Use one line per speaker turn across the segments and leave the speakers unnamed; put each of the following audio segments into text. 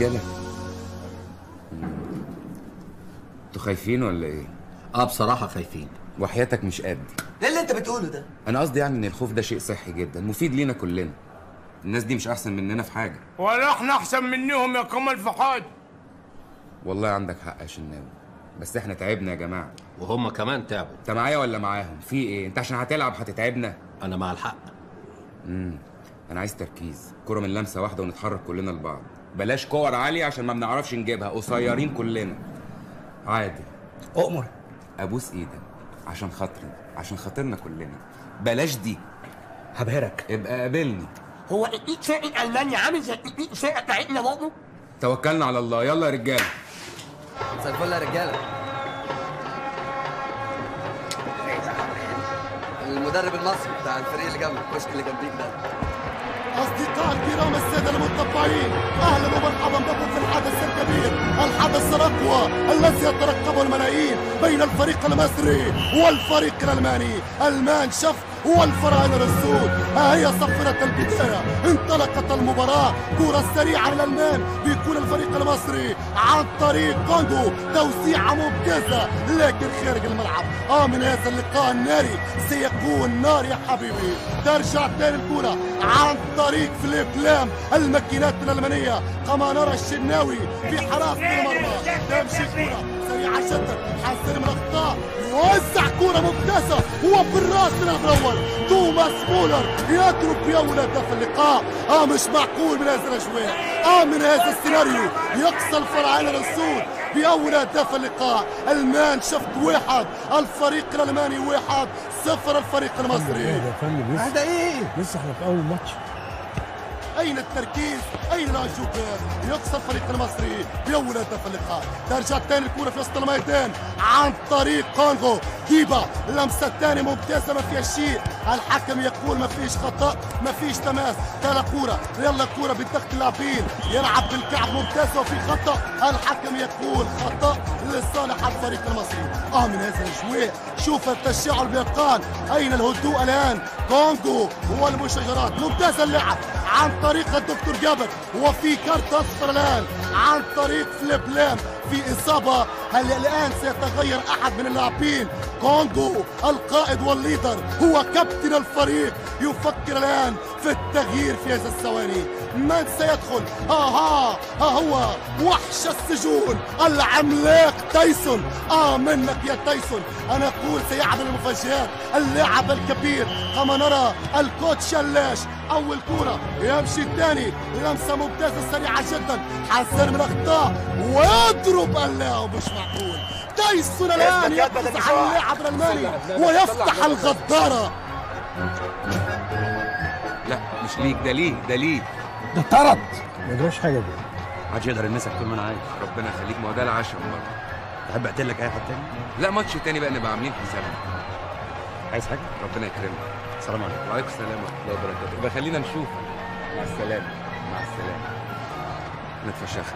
رجاله مم. انتوا خايفين ولا ايه
اه بصراحه خايفين
وحياتك مش قد
ايه اللي انت بتقوله ده
انا قصدي يعني ان الخوف ده شيء صحي جدا مفيد لينا كلنا الناس دي مش احسن مننا في حاجه
ولا احنا احسن منهم يا كمال فحاد
والله عندك حق يا شناوي بس احنا تعبنا يا جماعه
وهم كمان تعبوا
انت معايا ولا معاهم في ايه انت عشان هتلعب هتتعبنا
انا مع الحق
امم انا عايز تركيز كرة من لمسه واحده ونتحرك كلنا لبعض بلاش كور عاليه عشان ما بنعرفش نجيبها قصيرين كلنا عادل
اؤمر
ابوس ايدك عشان خاطري عشان خاطرنا كلنا بلاش دي
هبهرك
ابقى قابلني
هو اكيد شقة المانيا عامل زي اكيد الشقة بتاعتنا برضه
توكلنا على الله يلا يا رجاله
مساء الفل يا رجاله المدرب المصري بتاع الفريق اللي جنبك الكشك اللي جنبيك ده
أصدقاء الكرام السادة المتطبعين أهلا ومرحبا بكم في الحدث الكبير الحدث الأقوى الذي يترقبه الملايين بين الفريق المصري والفريق الألماني المان شف والفراعنة السود ها هي صفرة البداية انطلقت المباراة كرة سريعة للألمان بيكون الفريق المصري عن طريق كونغو توسيعة ممتازة لكن خارج الملعب آه من هذا اللقاء الناري سيكون نار يا حبيبي ترجع تاني الكرة عن طريق فليب لام الماكينات الألمانية كما نرى الشناوي في حراسة المرمى تمشي الكرة سريعة جدا حسن من الأخطاء يوزع كرة ممتازة هو في الراس من الأول توماس مولر يضرب بأول هدف اللقاء آه مش معقول من هذا الأجواء آه من هذا السيناريو يقصى الفراعنة السود بأول هدف اللقاء المان شفت واحد الفريق الألماني واحد صفر الفريق المصري
يا فندم لسه
هذا إيه؟
لسه احنا في اول ماتش
اين التركيز اين الجوكر يقصى الفريق المصري بأول هدف اللقاء ترجع تاني الكرة في وسط الميدان عن طريق كونغو ديبا اللمسة الثانية ممتازة ما فيها شيء الحكم يقول ما فيش خطأ ما فيش تماس تلا كرة يلا كرة بضغط اللاعبين يلعب بالكعب ممتازة وفي خطأ الحكم يقول خطأ لصالح الفريق المصري اه من هذا الاجواء شوف التشاؤم بيقال اين الهدوء الان كونغو هو المشاجرات ممتاز اللعب عن طريق الدكتور جابر وفي كارت اصفر الان عن طريق فليب لام في اصابه هل الان سيتغير احد من اللاعبين كونغو القائد والليدر هو كابتن الفريق يفكر الان في التغيير في هذا الثواني من سيدخل ها ها ها هو وحش السجون العملاق تايسون اه منك يا تايسون انا اقول سيعمل المفاجآت اللاعب الكبير كما نرى الكوتش شلاش اول كرة يمشي الثاني لمسة ممتازة سريعة جدا حسن من اخطاء ويضرب الله مش معقول تايسون الان يقفز على اللاعب الالماني ويفتح الغدارة
لا مش ليك ده ليه ده ليه
ده طرد ما يجراش حاجه ده
محدش يقدر يلمسك طول ما انا عايش
ربنا يخليك ما هو ده العشم برضه
تحب اقتل لك اي حد تاني
لا ماتش تاني بقى نبقى عاملين حسابنا
عايز حاجه
ربنا يكرمك
السلام عليكم
وعليكم السلام ورحمه الله وبركاته يبقى خلينا نشوف مع السلامه مع السلامه نتفشخ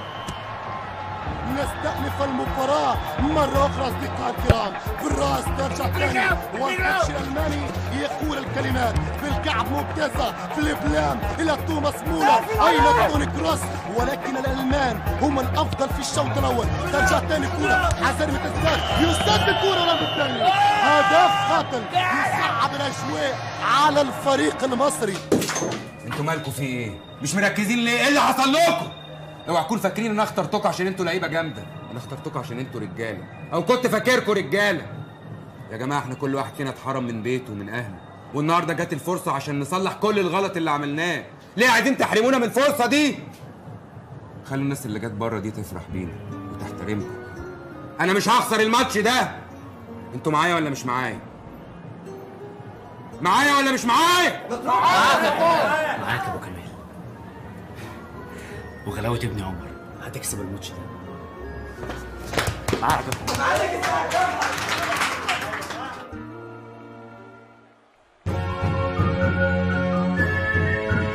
نستأنف المباراة مرة أخرى أصدقاء الكرام بالرأس ترجع ثاني والكوتش الألماني يقول الكلمات بالكعب ممتازة في البلام إلى توماس مولر أين توني كروس ولكن الألمان هم الأفضل في الشوط الأول ترجع ثاني كرة حسن متزداد يسدد كرة رمي الثاني هدف قاتل يصعب الأجواء على الفريق المصري
انتوا مالكوا في ايه؟ مش مركزين ليه؟ ايه اللي حصل لكم؟ اوعوا تكونوا فاكرين ان انا اخترتكم عشان انتوا لعيبه جامده، انا اخترتكم عشان انتوا رجاله، او كنت فاكركم رجاله. يا جماعه احنا كل واحد فينا اتحرم من بيته ومن اهله، والنهارده جت الفرصه عشان نصلح كل الغلط اللي عملناه، ليه عايزين تحرمونا من الفرصه دي؟ خلوا الناس اللي جت بره دي تفرح بينا وتحترمكم. انا مش هخسر الماتش ده. انتوا معايا ولا مش معايا؟ معايا ولا مش معايا؟
معاك يا ابو كمال وغلاوه ابني عمر هتكسب الماتش ده معاك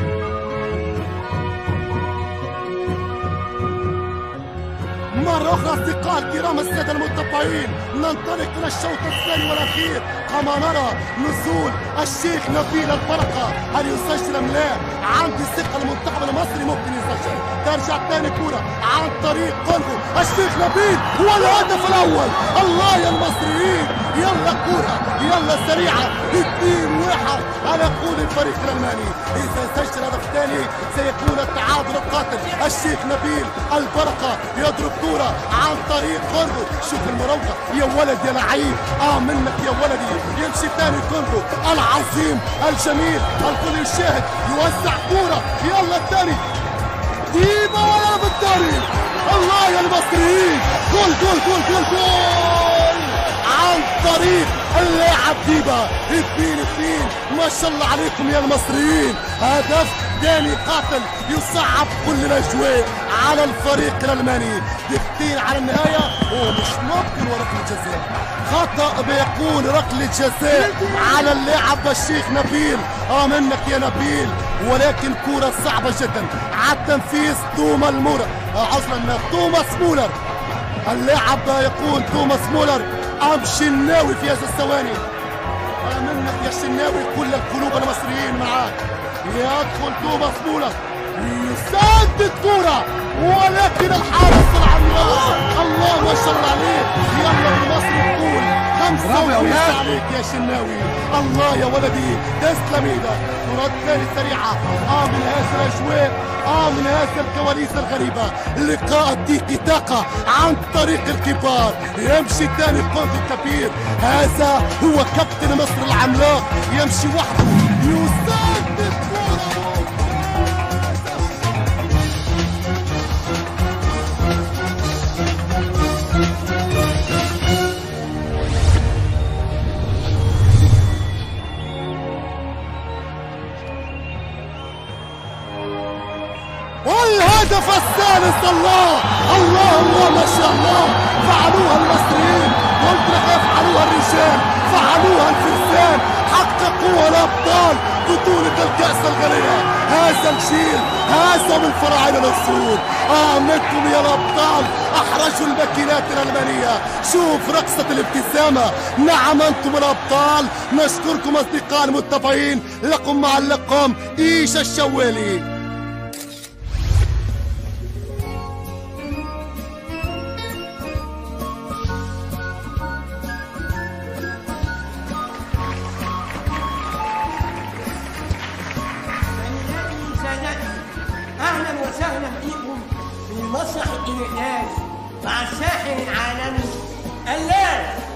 مرة أخرى أصدقاء الكرام السادة المتابعين ننطلق إلى الشوط الثاني والأخير كما نرى نزول الشيخ نبيل البركة هل يسجل أم لا؟ عندي ثقة المنتخب المصري ممكن يسجل ترجع تاني كورة عن طريق كونغو الشيخ نبيل هو الهدف الأول الله يا المصريين يلا كورة يلا سريعة اثنين واحد على قول الفريق الألماني إذا سجل هدف ثاني سيكون التعادل القاتل الشيخ نبيل البركة يضرب كورة عن طريق كونغو شوف المراوغة يا ولد يا لعيب اه منك يا ولدي يمشي تاني كونغو العظيم الجميل الكل يشاهد يوزع كورة يلا الثاني ديما ولا بالدوري الله يا المصريين جول جول جول جول جول عن طريق اللاعب ديبا اثنين اثنين ما شاء الله عليكم يا المصريين هدف ثاني قاتل يصعب كل الاجواء على الفريق الالماني دقيقتين على النهايه ومش ممكن وركله جزاء خطا بيكون ركله جزاء على اللاعب الشيخ نبيل اه منك يا نبيل ولكن كرة صعبة جدا على التنفيذ توما المورا آه عذرا توماس مولر اللاعب يقول توماس مولر ام شناوي في هذه الثواني آه منك يا شناوي كل القلوب المصريين معاك يدخل توماس مولر يسدد كرة ولكن الحارس العملاق الله ما شاء الله عليك يلا المصري تقول خمسة وخمسة عليك يا شناوي الله يا ولدي تسلم ايدك كرات ثاني سريعة اه من هذه الاجواء اه من هذه الكواليس الغريبة لقاء التيكي تاكا عن طريق الكبار يمشي ثاني قنط الكبير هذا هو كابتن مصر العملاق يمشي وحده يسدد كرة والهدف الثالث الله الله الله ما شاء الله فعلوها المصريين قلت لك يفعلوها الرجال فعلوها الفرسان حققوها الابطال بطولة الكأس الغنية هذا الجيل هذا من فراعنة الأسود آمنتم يا الأبطال أحرجوا الماكينات الألمانية شوف رقصة الابتسامة نعم أنتم الأبطال نشكركم أصدقاء المتابعين لكم مع اللقم إيشا الشوالي
سادتي اهلا وسهلا بكم في مسرح الانعاش مع الساحر العالمي اللاعب